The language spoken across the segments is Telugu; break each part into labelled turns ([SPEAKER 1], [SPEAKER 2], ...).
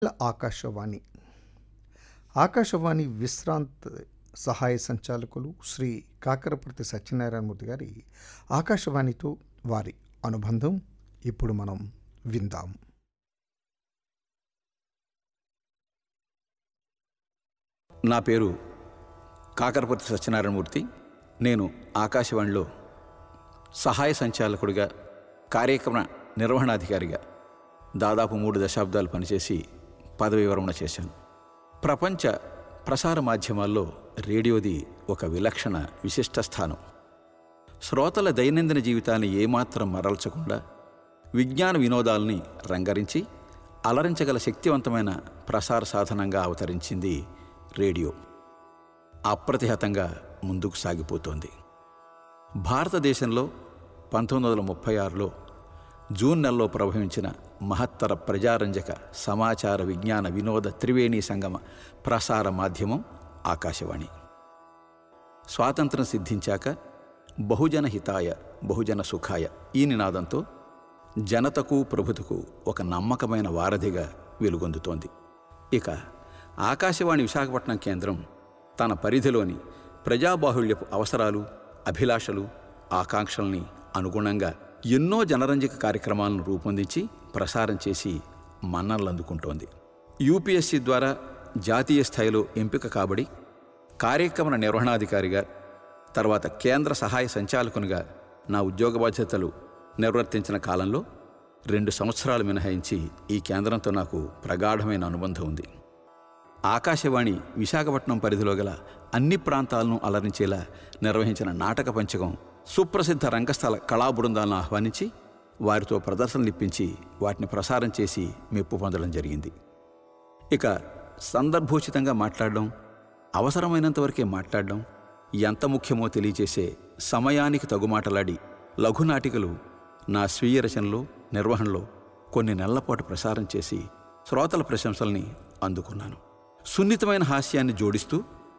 [SPEAKER 1] ఆకాశవాణి ఆకాశవాణి విశ్రాంత్ సహాయ సంచాలకులు శ్రీ కాకరపర్తి సత్యనారాయణమూర్తి గారి ఆకాశవాణితో వారి అనుబంధం ఇప్పుడు మనం విందాం
[SPEAKER 2] నా పేరు కాకరపర్తి సత్యనారాయణమూర్తి నేను ఆకాశవాణిలో సహాయ సంచాలకుడిగా కార్యక్రమ నిర్వహణాధికారిగా దాదాపు మూడు దశాబ్దాలు పనిచేసి పదవి విరమణ చేశాను ప్రపంచ ప్రసార మాధ్యమాల్లో రేడియోది ఒక విలక్షణ విశిష్ట స్థానం శ్రోతల దైనందిన జీవితాన్ని ఏమాత్రం మరల్చకుండా విజ్ఞాన వినోదాల్ని రంగరించి అలరించగల శక్తివంతమైన ప్రసార సాధనంగా అవతరించింది రేడియో అప్రతిహతంగా ముందుకు సాగిపోతోంది భారతదేశంలో పంతొమ్మిది వందల ముప్పై ఆరులో జూన్ నెలలో ప్రభవించిన మహత్తర ప్రజారంజక సమాచార విజ్ఞాన వినోద త్రివేణి సంగమ ప్రసార మాధ్యమం ఆకాశవాణి స్వాతంత్రం సిద్ధించాక బహుజన హితాయ బహుజన సుఖాయ ఈ నినాదంతో జనతకు ప్రభుతకు ఒక నమ్మకమైన వారధిగా వెలుగొందుతోంది ఇక ఆకాశవాణి విశాఖపట్నం కేంద్రం తన పరిధిలోని ప్రజాబాహుళ్యపు అవసరాలు అభిలాషలు ఆకాంక్షల్ని అనుగుణంగా ఎన్నో జనరంజక కార్యక్రమాలను రూపొందించి ప్రసారం చేసి మన్ననలు అందుకుంటోంది యూపీఎస్సీ ద్వారా జాతీయ స్థాయిలో ఎంపిక కాబడి కార్యక్రమ నిర్వహణాధికారిగా తర్వాత కేంద్ర సహాయ సంచాలకునిగా నా ఉద్యోగ బాధ్యతలు నిర్వర్తించిన కాలంలో రెండు సంవత్సరాలు మినహాయించి ఈ కేంద్రంతో నాకు ప్రగాఢమైన అనుబంధం ఉంది ఆకాశవాణి విశాఖపట్నం పరిధిలో గల అన్ని ప్రాంతాలను అలరించేలా నిర్వహించిన నాటక పంచకం సుప్రసిద్ధ రంగస్థల కళా బృందాలను ఆహ్వానించి వారితో ప్రదర్శనలు ఇప్పించి వాటిని ప్రసారం చేసి మెప్పు పొందడం జరిగింది ఇక సందర్భోచితంగా మాట్లాడడం అవసరమైనంత వరకే మాట్లాడడం ఎంత ముఖ్యమో తెలియచేసే సమయానికి తగుమాటలాడి లఘునాటికలు నా స్వీయ రచనలో నిర్వహణలో కొన్ని నెలల పాటు ప్రసారం చేసి శ్రోతల ప్రశంసల్ని అందుకున్నాను సున్నితమైన హాస్యాన్ని జోడిస్తూ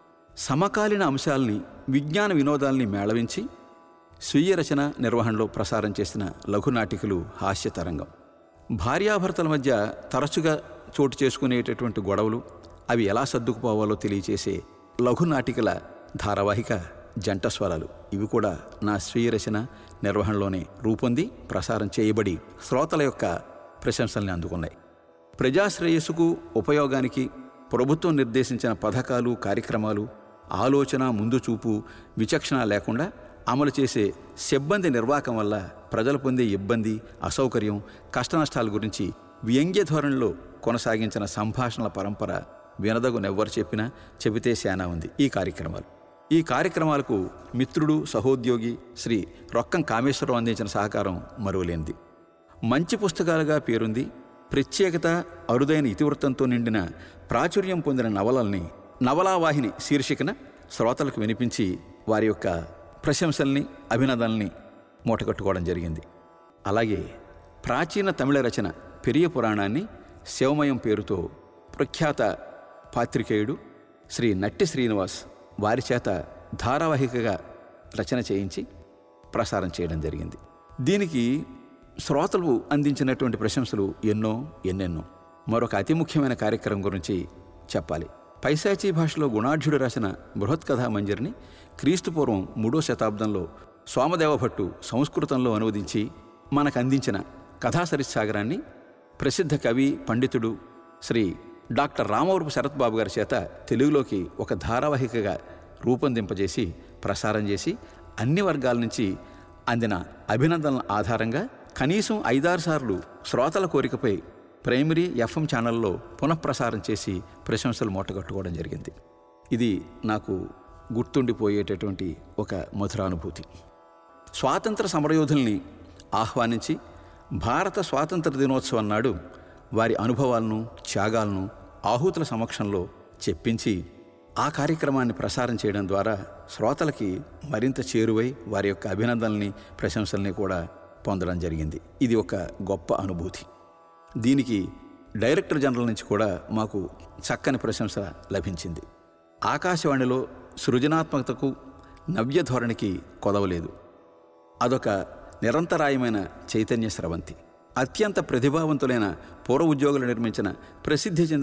[SPEAKER 2] సమకాలీన అంశాల్ని విజ్ఞాన వినోదాల్ని మేళవించి స్వీయ రచన నిర్వహణలో ప్రసారం చేసిన లఘునాటికలు హాస్య తరంగం భార్యాభర్తల మధ్య తరచుగా చోటు చేసుకునేటటువంటి గొడవలు అవి ఎలా సర్దుకుపోవాలో తెలియచేసే లఘునాటికల ధారావాహిక జంట స్వరాలు ఇవి కూడా నా స్వీయ రచన నిర్వహణలోనే రూపొంది ప్రసారం చేయబడి శ్రోతల యొక్క ప్రశంసల్ని అందుకున్నాయి ప్రజాశ్రేయస్సుకు ఉపయోగానికి ప్రభుత్వం నిర్దేశించిన పథకాలు కార్యక్రమాలు ఆలోచన ముందు చూపు విచక్షణ లేకుండా అమలు చేసే సిబ్బంది నిర్వాహకం వల్ల ప్రజలు పొందే ఇబ్బంది అసౌకర్యం కష్టనష్టాల గురించి వ్యంగ్య ధోరణిలో కొనసాగించిన సంభాషణల పరంపర వినదగునెవ్వరు చెప్పినా చెబితే శానా ఉంది ఈ కార్యక్రమాలు ఈ కార్యక్రమాలకు మిత్రుడు సహోద్యోగి శ్రీ రొక్కం కామేశ్వరరావు అందించిన సహకారం మరువలేనిది మంచి పుస్తకాలుగా పేరుంది ప్రత్యేకత అరుదైన ఇతివృత్తంతో నిండిన ప్రాచుర్యం పొందిన నవలల్ని నవలావాహిని శీర్షికన శ్రోతలకు వినిపించి వారి యొక్క ప్రశంసల్ని అభినందనల్ని మూటగట్టుకోవడం జరిగింది అలాగే ప్రాచీన తమిళ రచన పెరియ పురాణాన్ని శివమయం పేరుతో ప్రఖ్యాత పాత్రికేయుడు శ్రీ నట్టి శ్రీనివాస్ వారి చేత ధారావాహికగా రచన చేయించి ప్రసారం చేయడం జరిగింది దీనికి శ్రోతలు అందించినటువంటి ప్రశంసలు ఎన్నో ఎన్నెన్నో మరొక అతి ముఖ్యమైన కార్యక్రమం గురించి చెప్పాలి పైశాచీ భాషలో గుణాఢ్యుడు రాసిన బృహత్కథా మంజరిని క్రీస్తుపూర్వం మూడో శతాబ్దంలో సోమదేవ భట్టు సంస్కృతంలో అనువదించి మనకు అందించిన కథా సరిస్సాగరాన్ని ప్రసిద్ధ కవి పండితుడు శ్రీ డాక్టర్ రామవరపు శరత్ బాబు గారి చేత తెలుగులోకి ఒక ధారావాహికగా రూపొందింపజేసి ప్రసారం చేసి అన్ని వర్గాల నుంచి అందిన అభినందనల ఆధారంగా కనీసం ఐదారు సార్లు శ్రోతల కోరికపై ప్రైమరీ ఎఫ్ఎం ఛానల్లో పునఃప్రసారం చేసి ప్రశంసలు మూటగట్టుకోవడం జరిగింది ఇది నాకు గుర్తుండిపోయేటటువంటి ఒక మధురానుభూతి స్వాతంత్ర సమరయోధుల్ని ఆహ్వానించి భారత స్వాతంత్ర దినోత్సవం నాడు వారి అనుభవాలను త్యాగాలను ఆహూతుల సమక్షంలో చెప్పించి ఆ కార్యక్రమాన్ని ప్రసారం చేయడం ద్వారా శ్రోతలకి మరింత చేరువై వారి యొక్క అభినందనల్ని ప్రశంసల్ని కూడా పొందడం జరిగింది ఇది ఒక గొప్ప అనుభూతి దీనికి డైరెక్టర్ జనరల్ నుంచి కూడా మాకు చక్కని ప్రశంస లభించింది ఆకాశవాణిలో సృజనాత్మకతకు నవ్య ధోరణికి కొదవలేదు అదొక నిరంతరాయమైన చైతన్య స్రవంతి అత్యంత ప్రతిభావంతులైన పూర్వ ఉద్యోగులు నిర్మించిన ప్రసిద్ధి చెందిన